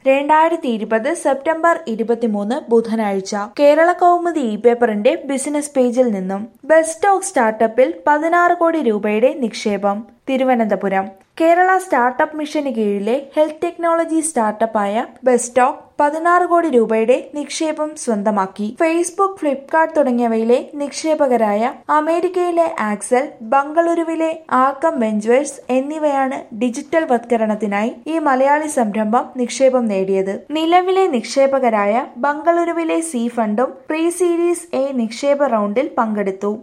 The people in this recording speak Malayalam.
രണ്ടായിരത്തി ഇരുപത് സെപ്റ്റംബർ ഇരുപത്തിമൂന്ന് ബുധനാഴ്ച കേരള കൗമുദി ഇ പേപ്പറിന്റെ ബിസിനസ് പേജിൽ നിന്നും ബെസ്റ്റോക്ക് സ്റ്റാർട്ടപ്പിൽ പതിനാറ് കോടി രൂപയുടെ നിക്ഷേപം തിരുവനന്തപുരം കേരള സ്റ്റാർട്ടപ്പ് മിഷന് കീഴിലെ ഹെൽത്ത് ടെക്നോളജി സ്റ്റാർട്ടപ്പായ ബെസ്റ്റോക്ക് പതിനാറ് കോടി രൂപയുടെ നിക്ഷേപം സ്വന്തമാക്കി ഫേസ്ബുക്ക് ഫ്ലിപ്കാർട്ട് തുടങ്ങിയവയിലെ നിക്ഷേപകരായ അമേരിക്കയിലെ ആക്സൽ ബംഗളൂരുവിലെ ആക്കം വെഞ്ചേഴ്സ് എന്നിവയാണ് ഡിജിറ്റൽ വത്കരണത്തിനായി ഈ മലയാളി സംരംഭം നിക്ഷേപം നേടിയത് നിലവിലെ നിക്ഷേപകരായ ബംഗളൂരുവിലെ സി ഫണ്ടും പ്രീ സീരീസ് എ നിക്ഷേപ റൗണ്ടിൽ പങ്കെടുത്തു